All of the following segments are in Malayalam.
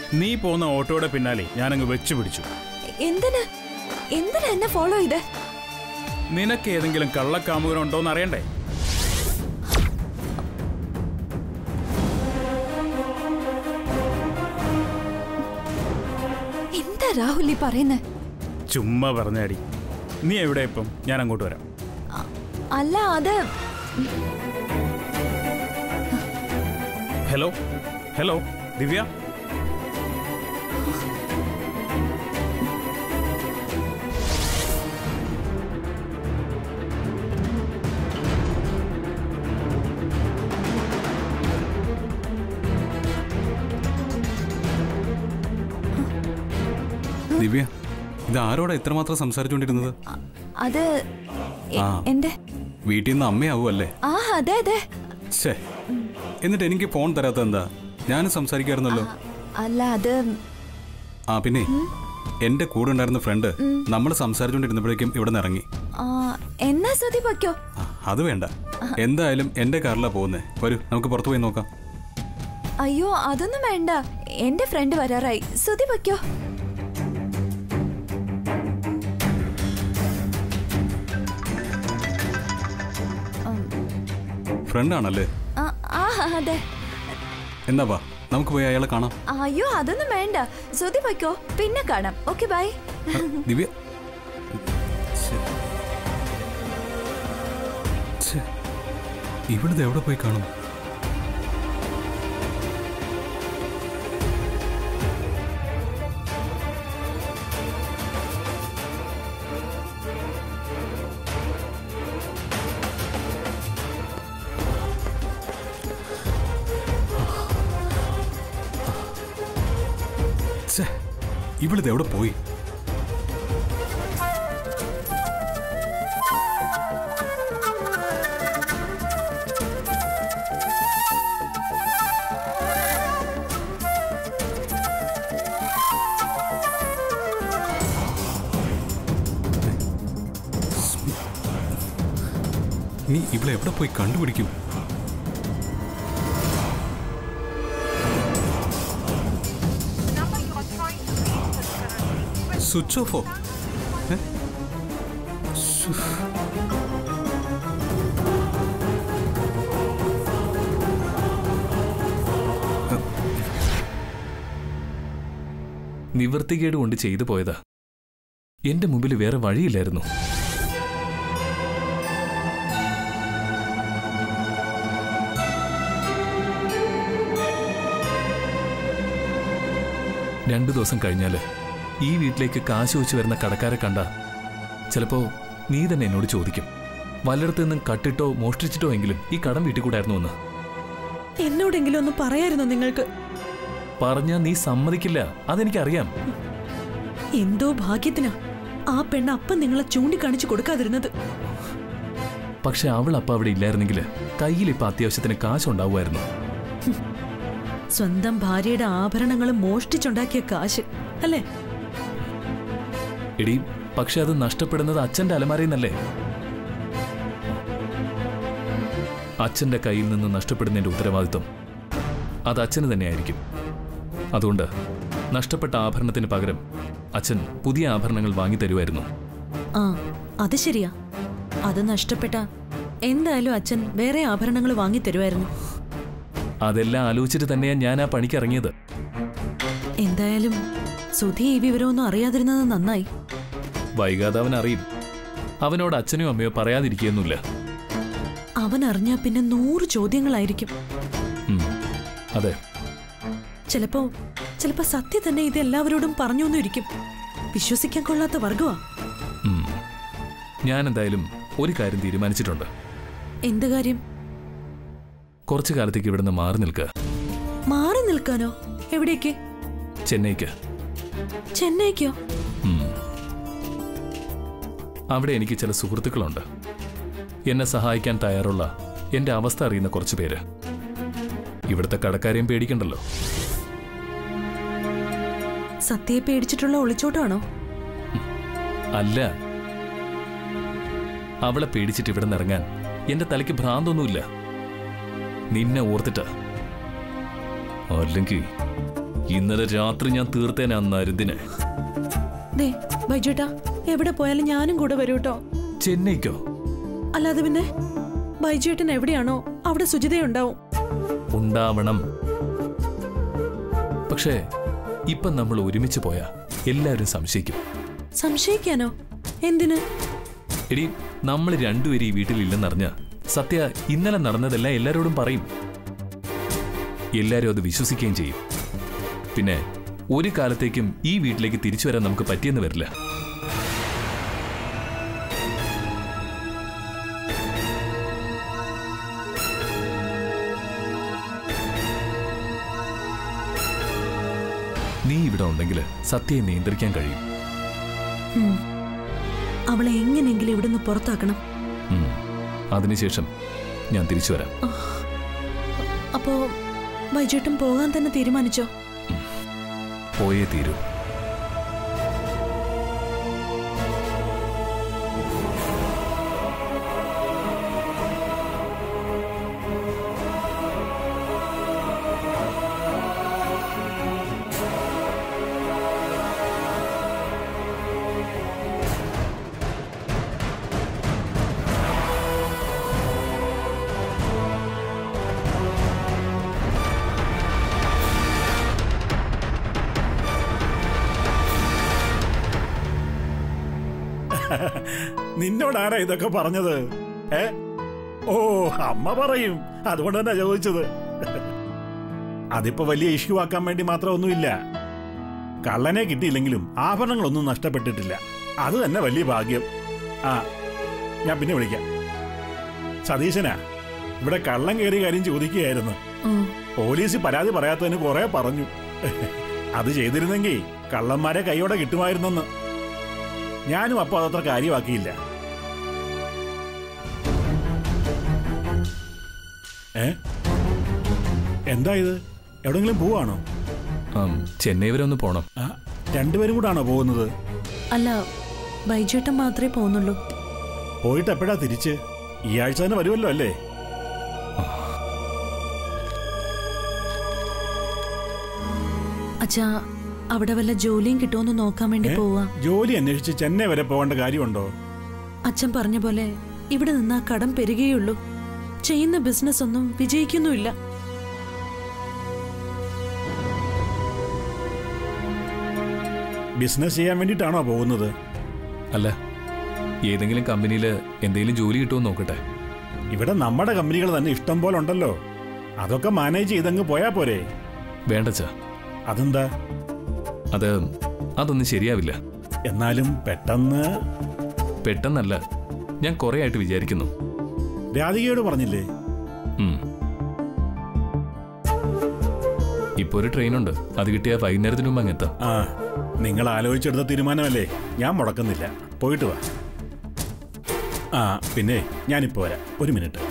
നീ പോകുന്ന ഓട്ടോയുടെ പിന്നാലെ ഞാനങ്ങ് വെച്ചു പിടിച്ചു എന്തിന് എന്തിനാ എന്നെ ഫോളോ ചെയ്ത് നിനക്ക് ഏതെങ്കിലും കള്ളക്കാമുകനുണ്ടോന്ന് അറിയണ്ടേ എന്താ രാഹുൽ ഈ പറയുന്നേ ചുമ്മാ പറഞ്ഞാടി നീ എവിടെ ഇപ്പം ഞാൻ അങ്ങോട്ട് വരാം അ- അല്ല അത് ഹലോ ഹലോ ദിവ്യ ദിവ്യ ഇത് ആരോടാ ഇത്രമാത്രം സംസാരിച്ചുകൊണ്ടിരുന്നത് അ- അത് എ- ആ. എന്റെ വീട്ടിൽ നിന്ന് അമ്മയാവും അല്ലേ ആ അതെ അതെ ഛേ എന്നിട്ട് എനിക്ക് ഫോൺ തരാത്ത എന്താ ഞാനും സംസാരിക്കായിരുന്നല്ലോ അല്ല അത് ആ പിന്നെ എന്റെ കൂടെ ഉണ്ടായിരുന്ന ഫ്രണ്ട് നമ്മൾ സംസാരിച്ചുകൊണ്ടിരുന്നപ്പോഴേക്കും ഇവിടെ നിന്ന് ഇറങ്ങി ആ, എന്നാ ശ്രുതി പൊയ്ക്കോ ആ, അത് വേണ്ട എന്തായാലും എന്റെ കാറിലാ പോകുന്നേ വരൂ നമുക്ക് പുറത്തു പോയി നോക്കാം അയ്യോ അതൊന്നും വേണ്ട എന്റെ ഫ്രണ്ട് വരാറായി ശ്രുതി പൊയ്ക്കോ ഫ്രണ്ട് ആണല്ലേ ആ ആ, അതെ എന്നാ വാ നമുക്ക് പോയി അയാളെ കാണാം അയ്യോ അതൊന്നും വേണ്ട ശ്രുതി പൊയ്ക്കോ പിന്നെ കാണാം ഓക്കെ ബൈ ആ, ദിവ്യ ഛേ. ഛേ. ഇവിടുന്ന് എവിടെ പോയി കാണും ഛേ, ഇവിടുന്ന് എവിടെ പോയി നീ ഇവിടെ എവിടെ പോയി കണ്ടുപിടിക്കും സ്വിച്ച് ഓഫോ ഏ? ശ്ശോ. നിവൃത്തികേട് കൊണ്ട് ചെയ്തു പോയതാ എന്റെ മുമ്പിൽ വേറെ വഴിയില്ലായിരുന്നു രണ്ടു ദിവസം കഴിഞ്ഞാല് ഈ വീട്ടിലേക്ക് കാശ് വെച്ച് വരുന്ന കടക്കാരെ കണ്ട ചിലപ്പോ നീ തന്നെ എന്നോട് ചോദിക്കും വല്ലയിടത്തു നിന്നും കട്ടിട്ടോ മോഷ്ടിച്ചിട്ടോ എങ്കിലും ഈ കടം വീട്ടിൽ കൂടായിരുന്നു എന്ന് എന്നോടെങ്കിലും ഒന്ന് പറയായിരുന്നു നിങ്ങൾക്ക് പറഞ്ഞാ നീ സമ്മതിക്കില്ല അതെനിക്കറിയാം എന്തോ ഭാഗ്യത്തിനാ ആ പെണ്ണ് അപ്പം നിങ്ങളെ ചൂണ്ടിക്കാണിച്ചു കൊടുക്കാതിരുന്നത് പക്ഷെ അവൾ അപ്പ അവിടെ ഇല്ലായിരുന്നെങ്കിൽ കയ്യിൽ ഇപ്പൊ അത്യാവശ്യത്തിന് കാശുണ്ടാവുമായിരുന്നു സ്വന്തം ഭാര്യയുടെ ആഭരണങ്ങൾ മോഷ്ടിച്ചുണ്ടാക്കിയ കാശ് അല്ലേ എടി പക്ഷെ അത് നഷ്ടപ്പെടുന്നത് അച്ഛന്റെ അലമാരയിന്നല്ലേ അച്ഛന്റെ കയ്യിൽ നിന്ന് നഷ്ടപ്പെടുന്നതിന്റെ ഉത്തരവാദിത്വം അത് അച്ഛന് തന്നെയായിരിക്കും അതുകൊണ്ട് നഷ്ടപ്പെട്ട ആഭരണത്തിന് പകരം അച്ഛൻ പുതിയ ആഭരണങ്ങൾ വാങ്ങി തരുമായിരുന്നു ആ അത് ശരിയാ അത് നഷ്ടപ്പെട്ട എന്തായാലും അച്ഛൻ വേറെ ആഭരണങ്ങൾ വാങ്ങി തരുമായിരുന്നു അതെല്ലാം ആലോചിച്ചിട്ട് തന്നെയാണ് ഞാൻ ആ പണിക്ക് ഇറങ്ങിയത് എന്തായാലും സുധി ഈ വിവരമൊന്നും അറിയാതിരുന്നത് നന്നായി വൈകാതെ അവൻ അറിയും അവനോട് അച്ഛനോ അമ്മയോ പറയാതിരിക്കുകയൊന്നുമില്ല അവൻ അറിഞ്ഞാ പിന്നെ നൂറ് ചോദ്യങ്ങളായിരിക്കും ഉം, അതെ ചിലപ്പോ ചിലപ്പോ സത്യം തന്നെ ഇത് എല്ലാവരോടും പറഞ്ഞൊന്നും ഇരിക്കും വിശ്വസിക്കാൻ കൊള്ളാത്ത വർഗമാ ഉം. ഞാൻ എന്തായാലും ഒരു കാര്യം തീരുമാനിച്ചിട്ടുണ്ട് എന്ത് കാര്യം കുറച്ചു കാലത്തേക്ക് ഇവിടുന്ന് മാറി നിൽക്കുക മാറി നിൽക്കാനോ എവിടേക്ക് ചെന്നൈക്ക് ചെന്നൈക്കോ ഉം. അവിടെ എനിക്ക് ചില സുഹൃത്തുക്കളുണ്ട് എന്നെ സഹായിക്കാൻ തയ്യാറുള്ള എന്റെ അവസ്ഥ അറിയുന്ന കുറച്ചു പേര് ഇവിടുത്തെ കടക്കാരെയും പേടിക്കണ്ടല്ലോ സത്യയെ പേടിച്ചിട്ടുള്ള ഒളിച്ചോട്ടാണോ അല്ല അവളെ പേടിച്ചിട്ട് ഇവിടെ ഇറങ്ങാൻ എന്റെ തലയ്ക്ക് ഭ്രാന്തൊന്നുമില്ല നിന്നെ ഓർത്തിട്ട് അല്ലെങ്കിൽ ഇന്നലെ രാത്രി ഞാൻ തീർത്തേനെ ആ നരുദിനെ ദേ ബൈജേട്ടാ എവിടെ പോയാലും ഞാനും കൂടെ വരൂ കേട്ടോ ചെന്നൈക്കോ അല്ലാതെ പിന്നെ ബൈജേട്ടൻ എവിടെയാണോ അവിടെ സുജിതയുണ്ടാവും ഉണ്ടാവണം പക്ഷേ ഇപ്പം നമ്മൾ ഒരുമിച്ച് പോയാ എല്ലാവരും സംശയിക്കും സംശയിക്കാനോ എന്തിന് എടി നമ്മൾ രണ്ടുപേരും ഈ വീട്ടിലില്ലെന്നറിഞ്ഞ സത്യ ഇന്നലെ നടന്നതെല്ലാം എല്ലാരോടും പറയും എല്ലാരും അത് വിശ്വസിക്കുകയും ചെയ്യും പിന്നെ ഒരു കാലത്തേക്കും ഈ വീട്ടിലേക്ക് തിരിച്ചു വരാൻ നമുക്ക് പറ്റിയെന്ന് വരില്ല നീ ഇവിടെ ഉണ്ടെങ്കിൽ സത്യയെ നിയന്ത്രിക്കാൻ കഴിയും ഉം. അവളെ എങ്ങനെയെങ്കിലും ഇവിടുന്ന് പുറത്താക്കണം ഉം. അതിനുശേഷം ഞാൻ തിരിച്ചു വരാം അപ്പോ ബൈജേട്ടൻ പോകാൻ തന്നെ തീരുമാനിച്ചോ പോയേ തീരൂ നിന്നോടാരാ ഇതൊക്കെ പറഞ്ഞത് ഏ ഓ അമ്മ പറയും അതുകൊണ്ട് തന്നെ ചോദിച്ചത് അതിപ്പോ വലിയ ഇഷ്യൂ ആക്കാൻ വേണ്ടി മാത്രമൊന്നുമില്ല കള്ളനെ കിട്ടിയില്ലെങ്കിലും ആഭരണങ്ങളൊന്നും നഷ്ടപ്പെട്ടിട്ടില്ല അത് തന്നെ വലിയ ഭാഗ്യം ആ ഞാൻ പിന്നെ വിളിക്കാം സതീശനാ ഇവിടെ കള്ളം കയറിയ കാര്യം ചോദിക്കുകയായിരുന്നു ഉം. പോലീസ് പരാതി പറയാത്തതിന് കുറെ പറഞ്ഞു അത് ചെയ്തിരുന്നെങ്കിൽ കള്ളന്മാരെ കൈയോടെ കിട്ടുമായിരുന്നെന്ന് ഞാനും അപ്പൊ അതത്ര കാര്യമാക്കിയില്ല ഏ എന്താ ഇത് എവിടെങ്കിലും പോവാണോ ആം, ചെന്നൈ വരെ ഒന്ന് പോണം ആ, രണ്ടുപേരും കൂടാണോ പോകുന്നത് അല്ല ബൈജേട്ടൻ മാത്രമേ പോകുന്നുള്ളൂ പോയിട്ട് എപ്പോഴാ തിരിച്ച് ഈ ആഴ്ച തന്നെ വരുമല്ലോ അല്ലേ അച്ഛാ അവിടെ വല്ല ജോലിയും കിട്ടുമെന്ന് നോക്കാൻ വേണ്ടി ഏ? പോവാ ജോലി അന്വേഷിച്ച് ചെന്നൈ വരെ പോകേണ്ട കാര്യമുണ്ടോ അച്ഛൻ പറഞ്ഞ പോലെ ഇവിടെ നിന്നാ കടം പെരുകയുള്ളൂ ചെയ്യുന്ന ബിസിനസ് ഒന്നും വിജയിക്കുന്നുമില്ല ബിസിനസ് ചെയ്യാൻ വേണ്ടിയിട്ടാണോ പോകുന്നത് അല്ല ഏതെങ്കിലും കമ്പനിയിൽ എന്തെങ്കിലും ജോലി കിട്ടുമോ നോക്കട്ടെ ഇവിടെ നമ്മുടെ കമ്പനികൾ തന്നെ ഇഷ്ടം പോലെ ഉണ്ടല്ലോ അതൊക്കെ മാനേജ് ചെയ്തങ്ങ് പോയാ പോരെ വേണ്ടച്ചാ അതെന്താ അത് അതൊന്നും ശരിയാവില്ല എന്നാലും പെട്ടെന്ന് പെട്ടെന്നല്ല ഞാൻ കുറെ ആയിട്ട് വിചാരിക്കുന്നു രാധികയോട് പറഞ്ഞില്ലേ ഉം. ഇപ്പൊ ഒരു ട്രെയിനുണ്ട് അത് കിട്ടിയാൽ വൈകുന്നേരത്തിന് മുമ്പ് അങ്ങെത്താം ആ നിങ്ങൾ ആലോചിച്ചെടുത്ത തീരുമാനമല്ലേ ഞാൻ മുടക്കുന്നില്ല പോയിട്ട് വാ ആ പിന്നെ ഞാനിപ്പോ വരാം ഒരു മിനിറ്റ്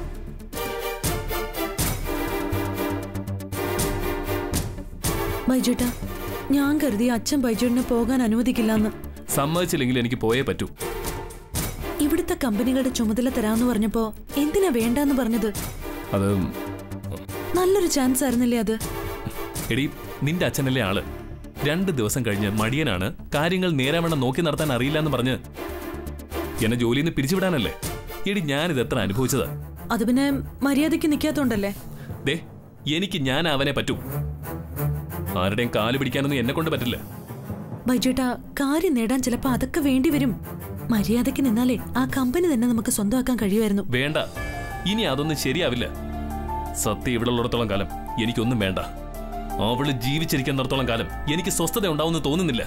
ബൈജേട്ടാ ഞാൻ കരുതി അച്ഛൻ ബൈജേട്ടിനെ പോകാൻ അനുവദിക്കില്ലെന്ന് സമ്മതിച്ചില്ലെങ്കിൽ എനിക്ക് പോയേ പറ്റൂ ഇവിടുത്തെ കമ്പനികളുടെ ചുമതല തരാന്ന് പറഞ്ഞപ്പോ എന്തിനാ വേണ്ടാന്ന് പറഞ്ഞത് അത് നല്ലൊരു ചാൻസ് ആയിരുന്നില്ലേ അത് എടി നിന്റെ അച്ഛനല്ലേ ആള് രണ്ട് ദിവസം കഴിഞ്ഞ് മടിയനാണ് കാര്യങ്ങൾ നേരാവണ്ണം നോക്കി നടത്താൻ അറിയില്ല എന്ന് പറഞ്ഞ് എന്നെ ജോലിയിൽ നിന്ന് പിരിച്ചുവിടാനല്ലേ എടി ഞാനിത് എത്ര അനുഭവിച്ചതാ അത് പിന്നെ മര്യാദയ്ക്ക് നിൽക്കാത്തോണ്ടല്ലേ ദേ എനിക്ക് ഞാൻ അവനെ പറ്റൂ ആരുടെയും കാല് പിടിക്കാനൊന്നും എന്നെ കൊണ്ട് പറ്റില്ല ബൈജേട്ടാ കാര്യം നേടാൻ ചിലപ്പോ അതൊക്കെ വേണ്ടി വരും മര്യാദയ്ക്ക് നിന്നാലേ ആ കമ്പനി തന്നെ നമുക്ക് സ്വന്തമാക്കാൻ കഴിയുമായിരുന്നു വേണ്ട ഇനി അതൊന്നും ശരിയാവില്ല സത്യം ഇവിടെ ഉള്ളിടത്തോളം കാലം എനിക്കൊന്നും വേണ്ട അവള് ജീവിച്ചിരിക്കുന്നിടത്തോളം കാലം എനിക്ക് സ്വസ്ഥത ഉണ്ടാവുമെന്ന് തോന്നുന്നില്ല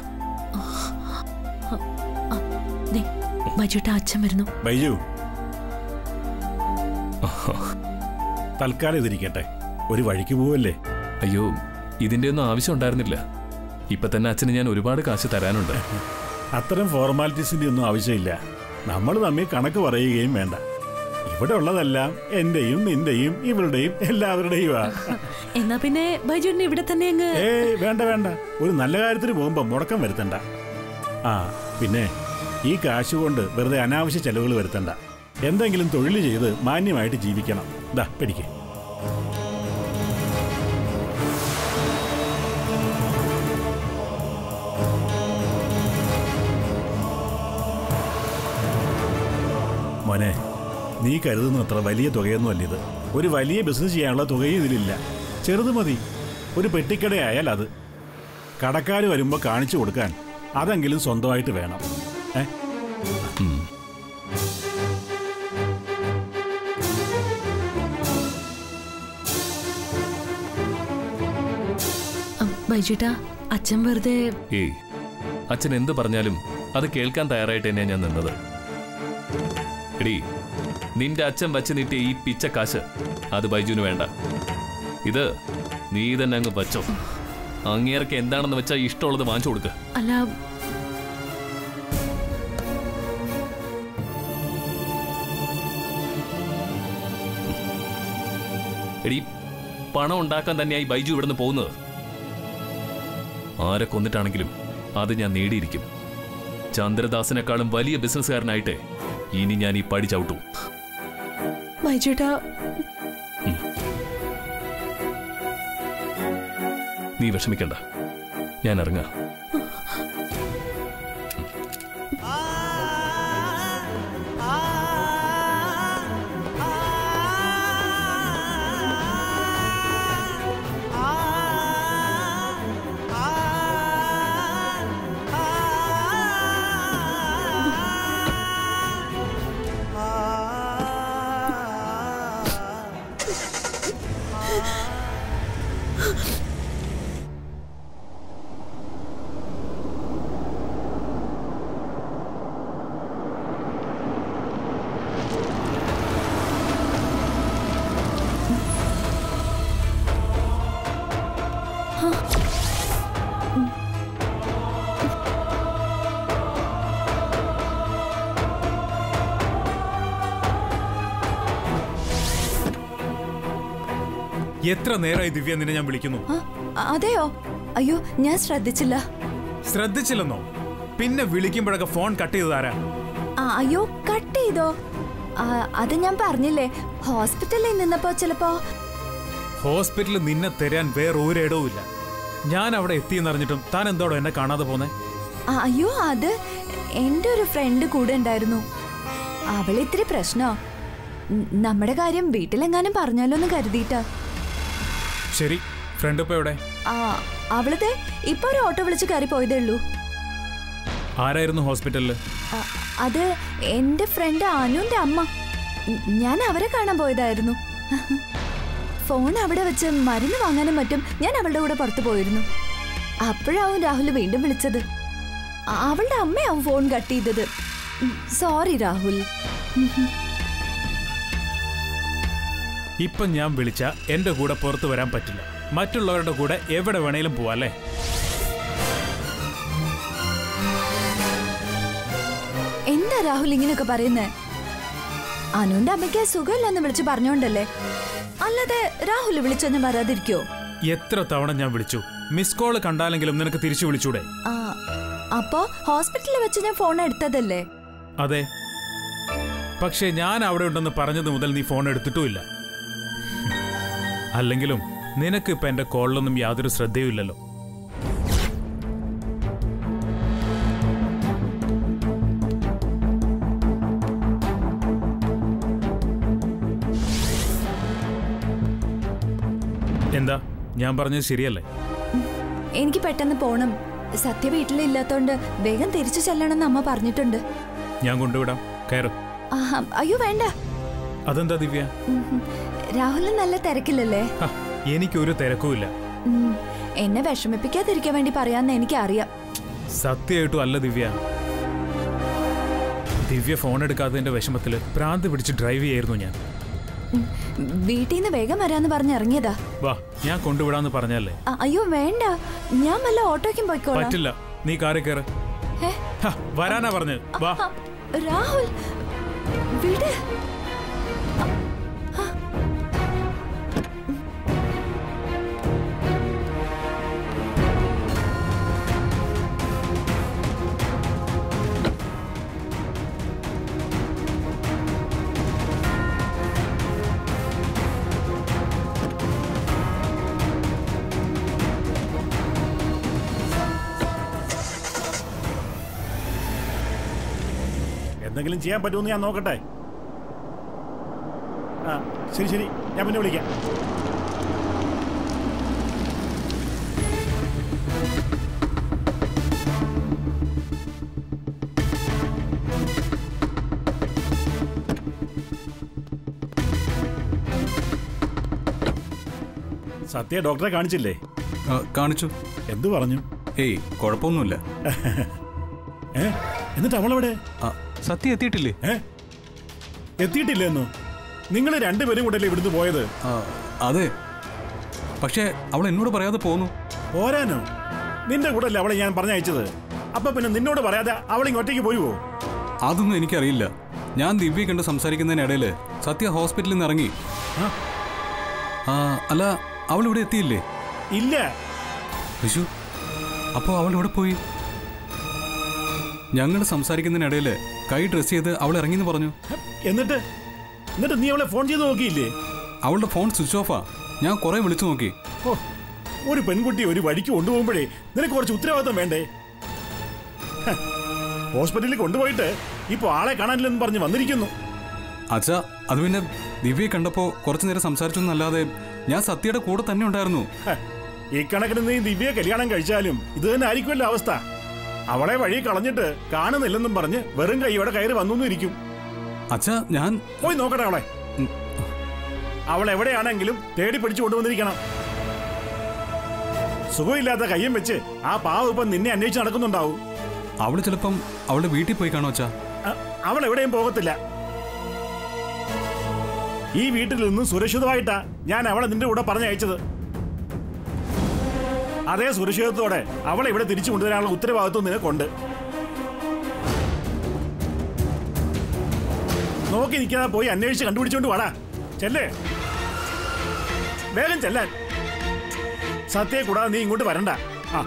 ദേ, ബൈജേട്ടാ അച്ഛൻ വരുന്നു ബൈജു തൽക്കാലം ഇതിരിക്കട്ടെ ഒരു വഴിക്ക് പോവല്ലേ അയ്യോ ഇതിന്റെ ഒന്നും ആവശ്യം ഉണ്ടായിരുന്നില്ല ഇപ്പൊ തന്നെ അച്ഛന് ഞാൻ ഒരുപാട് കാശ് തരാനുണ്ട് അത്തരം ഫോർമാലിറ്റീസിന്റെ ഒന്നും ആവശ്യമില്ല നമ്മൾ തമ്മിൽ കണക്ക് പറയുകയും വേണ്ട ഇവിടെ ഉള്ളതെല്ലാം എന്റെയും നിന്റെയും ഇവളുടെയും എല്ലാവരുടെയുമാ എന്നാ പിന്നെ ബൈജേട്ടനെ ഇവിടെ തന്നെ അങ്ങ് ഏയ് വേണ്ട വേണ്ട ഒരു നല്ല കാര്യത്തിന് പോകുമ്പോ മുടക്കം വരുത്തണ്ട ആ പിന്നെ ഈ കാശ് കൊണ്ട് വെറുതെ അനാവശ്യ ചെലവുകൾ വരുത്തണ്ട എന്തെങ്കിലും തൊഴിൽ ചെയ്ത് മാന്യമായിട്ട് ജീവിക്കണം ദാ പിടിക്ക് മോനെ നീ കരുതുന്ന അത്ര വലിയ തുകയൊന്നും ഇത് ഒരു വലിയ ബിസിനസ് ചെയ്യാനുള്ള തുകയും ഇതിലില്ല ചെറുത് മതി ഒരു പെട്ടിക്കടയായാൽ അത് കടക്കാർ വരുമ്പോൾ കാണിച്ചു കൊടുക്കാൻ അതെങ്കിലും സ്വന്തമായിട്ട് വേണം ഏ അ, ബൈജുട്ടാ അച്ഛൻ വെറുതെ ഏയ് അച്ഛൻ എന്ത് പറഞ്ഞാലും അത് കേൾക്കാൻ തയ്യാറായിട്ട് തന്നെയാണ് ഞാൻ നിന്നത് എടീ നിന്റെ അച്ഛൻ വച്ച് നീട്ടിയ ഈ പിച്ച കാശ് അത് ബൈജുവിന് വേണ്ട ഇത് നീ തന്നെ അങ്ങ് വച്ചോ അങ്ങേർക്ക് എന്താണെന്ന് വെച്ചാൽ ഇഷ്ടമുള്ളത് വാങ്ങിച്ചു കൊടുക്ക് അല്ല എടീ പണം ഉണ്ടാക്കാൻ തന്നെയായി ബൈജു ഇവിടുന്ന് പോകുന്നത് ആരെ കൊന്നിട്ടാണെങ്കിലും അത് ഞാൻ നേടിയിരിക്കും ചന്ദ്രദാസിനെക്കാളും വലിയ ബിസിനസ്സുകാരനായിട്ടേ ഇനി ഞാൻ ഈ പടി ചവിട്ടു ബൈജുട്ടാ നീ വിഷമിക്കണ്ട ഞാൻ ഇറങ്ങാം എത്ര നേരമായി ദിവ്യ നിന്നെ ഞാൻ വിളിക്കുന്നു ആ, അതെയോ അയ്യോ ഞാൻ ശ്രദ്ധിച്ചില്ല ശ്രദ്ധിച്ചില്ലെന്നോ പിന്നെ വിളിക്കുമ്പോഴൊക്കെ ഫോൺ കട്ട് ചെയ്തതാരാ ആ, അയ്യോ കട്ട് ചെയ്തോ ആ, അത് ഞാൻ പറഞ്ഞില്ലേ ഹോസ്പിറ്റലിൽ നിന്നപ്പോ ചിലപ്പോ ഹോസ്പിറ്റലിൽ നിന്നെ തരാൻ വേറെ ഒരിടവും ഇല്ല ഞാൻ അവിടെ എത്തിയെന്നറിഞ്ഞിട്ടും താൻ എന്തോടോ എന്നെ കാണാതെ പോന്നെ ആ, അയ്യോ അത് എൻ്റെ ഒരു ഫ്രണ്ട് കൂടെ ഉണ്ടായിരുന്നു അവൾ ഇത്തിരി പ്രശ്നോ ന- നമ്മുടെ കാര്യം വീട്ടിലെങ്ങാനും പറഞ്ഞാലോ എന്ന് കരുതിയിട്ടാ ശരി ഫ്രണ്ട് ഇപ്പൊ എവിടെ ആ അവളത് ഇപ്പൊ ഒരു ഓട്ടോ വിളിച്ച് കയറി പോയതേ ഉള്ളൂ ആരായിരുന്നു ഹോസ്പിറ്റലിൽ ആ, അത് എൻ്റെ ഫ്രണ്ട് അനുവിന്റെ അമ്മ ഉം, ഞാൻ അവരെ കാണാൻ പോയതായിരുന്നു ഫോൺ അവിടെ വെച്ച് മരുന്ന് വാങ്ങാനും മറ്റും ഞാൻ അവളുടെ കൂടെ പുറത്തു പോയിരുന്നു അപ്പോഴാവും രാഹുൽ വീണ്ടും വിളിച്ചത് ആ- അവളുടെ അമ്മയാവും ഫോൺ കട്ട് ചെയ്തത് സോറി രാഹുൽ ഇപ്പൊ ഞാൻ വിളിച്ച എന്റെ കൂടെ പുറത്തു വരാൻ പറ്റില്ല മറ്റുള്ളവരുടെ കൂടെ എവിടെ വേണേലും പോവാ അല്ലേ എന്താ രാഹുൽ ഇങ്ങനെയൊക്കെ പറയുന്നേ അനുവിന്റെ അമ്മയ്ക്ക് സുഖമില്ലെന്ന് വിളിച്ച് പറഞ്ഞോണ്ടല്ലേ അല്ലാതെ രാഹുൽ വിളിച്ചൊന്നും വരാതിരിക്കോ എത്ര തവണ ഞാൻ വിളിച്ചു മിസ് കോള് കണ്ടാലെങ്കിലും നിനക്ക് തിരിച്ചു വിളിച്ചൂടെ ആ അപ്പോ ഹോസ്പിറ്റലിൽ വെച്ച് ഞാൻ ഫോൺ എടുത്തതല്ലേ അതെ പക്ഷേ ഞാൻ അവിടെ ഉണ്ടെന്ന് പറഞ്ഞത് മുതൽ നീ ഫോൺ എടുത്തിട്ടുമില്ല അല്ലെങ്കിലും നിനക്ക് ഇപ്പൊ എന്റെ കോളിലൊന്നും യാതൊരു ശ്രദ്ധയും ഇല്ലല്ലോ എന്താ ഞാൻ പറഞ്ഞത് ശരിയല്ലേ എനിക്ക് പെട്ടെന്ന് പോണം സത്യ വീട്ടിലില്ലാത്തോണ്ട് വേഗം തിരിച്ചു ചെല്ലണമെന്ന് അമ്മ പറഞ്ഞിട്ടുണ്ട് ഞാൻ കൊണ്ടുവിടാം കയറും ആഹാ, അയ്യോ വേണ്ട അതെന്താ ദിവ്യ ഉം, ഉം. രാഹുലിന് നല്ല തിരക്കില്ലല്ലേ ഹ, എനിക്കൊരു തിരക്കുമില്ല ഉം, എന്നെ വിഷമിപ്പിക്കാതിരിക്കാൻ വേണ്ടി പറയാന്ന് എനിക്കറിയാം സത്യമായിട്ടും അല്ല ദിവ്യ ദിവ്യ ഫോൺ എടുക്കാത്തതിന്റെ വിഷമത്തില് ഭ്രാന്ത് പിടിച്ച് ഡ്രൈവ് ചെയ്യായിരുന്നു ഞാൻ ഉം, വീട്ടിൽ നിന്ന് വേഗം വരാന്ന് പറഞ്ഞ് ഇറങ്ങിയതാ വാ ഞാൻ കൊണ്ടുവിടാന്ന് പറഞ്ഞല്ലേ അ- അയ്യോ വേണ്ട ഞാൻ വല്ല ഓട്ടോയ്ക്കും പോയിക്കോളാം പറ്റില്ല നീ കാറി കയറ് ഏ? ഹ, വരാനാ പറഞ്ഞ് വാ ആ, രാഹുൽ വിട് എന്തെങ്കിലും ചെയ്യാൻ പറ്റുമെന്ന് ഞാൻ നോക്കട്ടെ ആ ശരി ശരി ഞാൻ പിന്നെ വിളിക്കാം സത്യ ഡോക്ടറെ കാണിച്ചില്ലേ ആ, കാണിച്ചു എന്തു പറഞ്ഞു ഏയ് കുഴപ്പമൊന്നുമില്ല ഏ എന്നിട്ട് അവളെവിടെ ആ, സത്യം എത്തിയിട്ടില്ലേ ഏ എത്തിയിട്ടില്ലെന്നോ നിങ്ങൾ രണ്ടുപേരും കൂടെയല്ലേ ഇവിടുന്ന് പോയത് ആ, അതെ പക്ഷേ അവൾ എന്നോട് പറയാതെ പോന്നു പോരാനോ നിന്റെ കൂടെ അല്ലേ അവളെ ഞാൻ പറഞ്ഞയച്ചത് അപ്പൊ പിന്നെ നിന്നോട് പറയാതെ അവൾ ഇങ്ങോട്ടേക്ക് പോയിവോ അതൊന്നും എനിക്കറിയില്ല ഞാൻ ദിവ്യ കണ്ട് സംസാരിക്കുന്നതിനിടയിൽ സത്യ ഹോസ്പിറ്റലിൽ നിന്ന് ഇറങ്ങി ആ, ആ, അല്ല അവൾ ഇവിടെ എത്തിയില്ലേ ഇല്ല വിശു അപ്പോൾ അവൾ ഇവിടെ പോയി ഞങ്ങൾ സംസാരിക്കുന്നതിനിടയിൽ കൈ ഡ്രസ് ചെയ്ത് അവൾ ഇറങ്ങിന്ന് പറഞ്ഞു എന്നിട്ട് എന്നിട്ട് നീ അവളെ ഫോൺ ചെയ്ത് നോക്കിയില്ലേ അവളുടെ ഫോൺ സ്വിച്ച് ഓഫാ ഞാൻ കുറെ വിളിച്ചു നോക്കി ഓ ഒരു പെൺകുട്ടി ഒരു വഴിക്ക് കൊണ്ടുപോകുമ്പോഴേ നിനക്ക് കുറച്ച് ഉത്തരവാദിത്വം വേണ്ടേ ഹ, ഹോസ്പിറ്റലിൽ കൊണ്ടുപോയിട്ട് ഇപ്പൊ ആളെ കാണാനില്ലെന്ന് പറഞ്ഞ് വന്നിരിക്കുന്നു അച്ഛാ അത് പിന്നെ ദിവ്യയെ കണ്ടപ്പോൾ കുറച്ചു നേരം സംസാരിച്ചു എന്നല്ലാതെ ഞാൻ സത്യയുടെ കൂടെ തന്നെ ഉണ്ടായിരുന്നു ഹ, ഈ കണക്കിന് നീ ദിവ്യ കല്യാണം കഴിച്ചാലും ഇത് തന്നെ ആയിരിക്കുമല്ലോ അവസ്ഥ അവളെ വഴി കളഞ്ഞിട്ട് കാണുന്നില്ലെന്നും പറഞ്ഞ് വെറും കൈയോടെ കയറി വന്നു ഇരിക്കും അച്ഛാ ഞാൻ പോയി നോക്കട്ടെ അവളെ ഉം. അവൾ എവിടെയാണെങ്കിലും തേടി പിടിച്ചു കൊണ്ടുവന്നിരിക്കണം സുഖമില്ലാത്ത കയ്യും വെച്ച് ആ പാവം ഇപ്പം നിന്നെ അന്വേഷിച്ച് നടക്കുന്നുണ്ടാവും അവള് ചിലപ്പം അവളുടെ വീട്ടിൽ പോയി കാണോ അച്ഛാ അ- അവൾ എവിടെയും പോകത്തില്ല ഈ വീട്ടിൽ നിന്നും സുരക്ഷിതമായിട്ടാ ഞാൻ അവളെ നിന്റെ കൂടെ പറഞ്ഞയച്ചത് അതേ സുരക്ഷിതത്തോടെ അവളെ ഇവിടെ തിരിച്ചു കൊണ്ടുവരാനുള്ള ഉത്തരവാദിത്വം നിനക്കുണ്ട് നോക്കി നിൽക്കാതെ പോയി അന്വേഷിച്ച് കണ്ടുപിടിച്ചോണ്ട് വാടാ ചെല്ലേ വേഗം ചെല്ലാൻ സത്യയെ കൂടാതെ നീ ഇങ്ങോട്ട് വരണ്ട ആ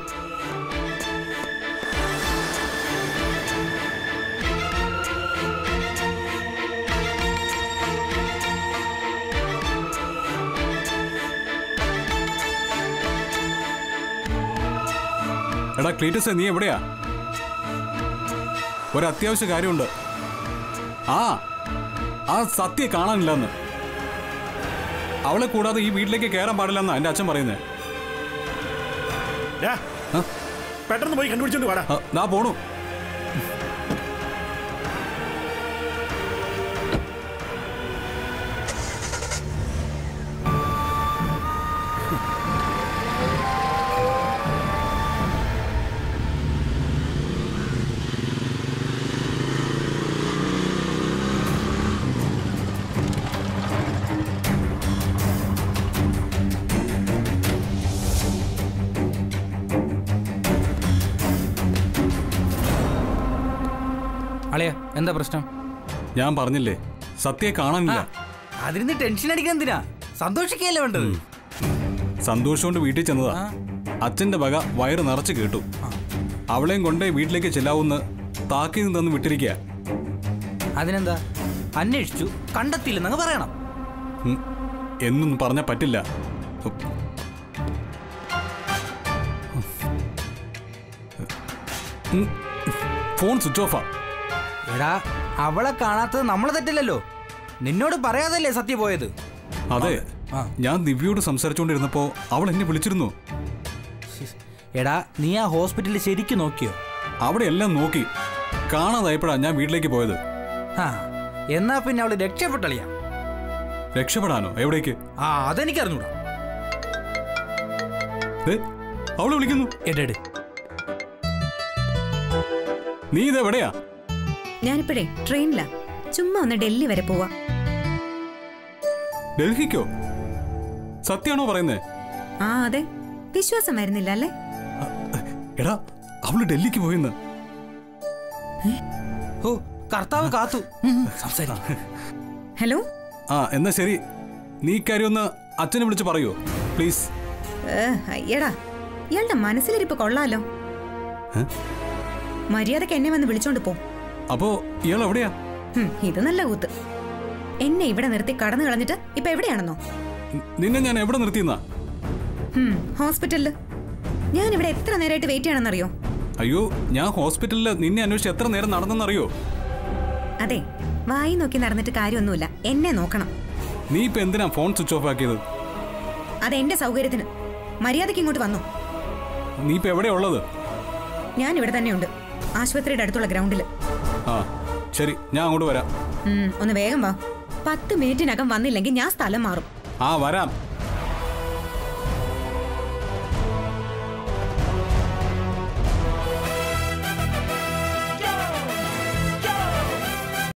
എടാ ക്ലീറ്റസ് നീ എവിടെയാ ഒരു അത്യാവശ്യ കാര്യമുണ്ട് ആ ആ സത്യ കാണാനില്ലെന്ന് അവളെ കൂടാതെ ഈ വീട്ടിലേക്ക് കയറാൻ പാടില്ലെന്നാ എന്റെ അച്ഛൻ പറയുന്നത് ഡാ, ആ? പെട്ടെന്ന് പോയി കണ്ടുപിടിച്ചോണ്ട് വാടാ ആ, ദാ പോണു അളിയ എന്താ പ്രശ്നം ഞാൻ പറഞ്ഞില്ലേ സത്യയെ കാണാനില്ല അതിന് ടെൻഷൻ അടിക്കാൻ എന്തിനാ സന്തോഷിക്കല്ലേ വേണ്ടത് സന്തോഷം കൊണ്ട് വീട്ടിൽ ചെന്നതാ അച്ഛന്റെ വക വയറ് നിറച്ച് കേട്ടു അവളെയും കൊണ്ടേ വീട്ടിലേക്ക് ചെല്ലാവൂന്ന് താക്കീന്ന് തന്ന് വിട്ടിരിക്കുക അതിനെന്താ അന്വേഷിച്ചു കണ്ടെത്തിയില്ലെന്നങ്ങ് പറയണം ഉം. എന്നൊന്നും പറഞ്ഞാൽ പറ്റില്ല ഉം. ഫോൺ സ്വിച്ച് ഓഫാ എടാ അവളെ കാണാത്തത് നമ്മളെ തെറ്റില്ലല്ലോ നിന്നോട് പറയാതല്ലേ സത്യ പോയത് അതെ ആ. ഞാൻ ദിവ്യയോട് സംസാരിച്ചുകൊണ്ടിരുന്നപ്പോ അവൾ എന്നെ വിളിച്ചിരുന്നു എടാ നീ ആ ഹോസ്പിറ്റലിൽ ശരിക്കും നോക്കിയോ അവിടെ എല്ലാം നോക്കി കാണാതായപ്പോഴാ ഞാൻ വീട്ടിലേക്ക് പോയത് ആ എന്നാ പിന്നെ അവള് രക്ഷപ്പെട്ടളിയാ രക്ഷപ്പെടാനോ എവിടേക്ക് ആ അതെനിക്ക് അറിഞ്ഞൂടാ ദേ, അവള് വിളിക്കുന്നു എടെട് നീ ഇതെവിടെയാ ഞാനിപ്പോഴേ ട്രെയിനിലാ ചുമ്മാ ഒന്ന് ഡൽഹി വരെ പോവാ ഡൽഹിക്കോ സത്യാണോ പറയുന്നേ ആ അതെ വിശ്വാസം വരുന്നില്ല അല്ലേ എടാ അവള് ഡൽഹിക്ക് പോയെന്ന് ഓ കർത്താവ് കാത്തു സംസാരിക്കും ഹലോ ആ എന്നാ ശരി നീ ഇക്കാര്യം ഒന്ന് അച്ഛനെ വിളിച്ച് പറയൂ പ്ലീസ് ഏ, അയ്യടാ ഇയാളുടെ മനസ്സിലിരിപ്പ് കൊള്ളാലോ ഏ? മര്യാദക്ക് എന്നെ വന്ന് വിളിച്ചോണ്ട് പോ അപ്പോ ഇയാൾ എവിടെയാ ഹും, ഇത് നല്ല കൂത്ത് എന്നെ ഇവിടെ നിർത്തി കടന്നു കളഞ്ഞിട്ട് ഇപ്പൊ എവിടെയാണെന്നോ നി- നിന്നെ ഞാൻ എവിടെ നിർത്തിയെന്നാ ഹും, ഹോസ്പിറ്റലില് ഞാൻ ഇവിടെ എത്ര നേരമായിട്ട് വെയിറ്റ് ചെയ്യണമെന്നറിയോ അയ്യോ ഞാൻ ഹോസ്പിറ്റലിൽ നിന്നെ അന്വേഷിച്ച് എത്ര നേരം നടന്നെന്നറിയോ അതെ വായി നോക്കി നടന്നിട്ട് കാര്യമൊന്നുമില്ല എന്നെ നോക്കണം നീ ഇപ്പൊ എന്തിനാ ഫോൺ സ്വിച്ച് ഓഫ് ആക്കിയത് അതെന്റെ സൗകര്യത്തിന് മര്യാദയ്ക്ക് ഇങ്ങോട്ട് വന്നു നീ ഇപ്പൊ എവിടെയാ ഉള്ളത് ഞാൻ ഇവിടെ തന്നെയുണ്ട് ആശുപത്രിയുടെ അടുത്തുള്ള ഗ്രൗണ്ടിൽ ആ ശരി ഞാൻ അങ്ങോട്ട് വരാം ഒന്ന് വേഗം വാ പത്ത് മിനിറ്റിനകം വന്നില്ലെങ്കിൽ ഞാൻ സ്ഥലം മാറും ആ വരാം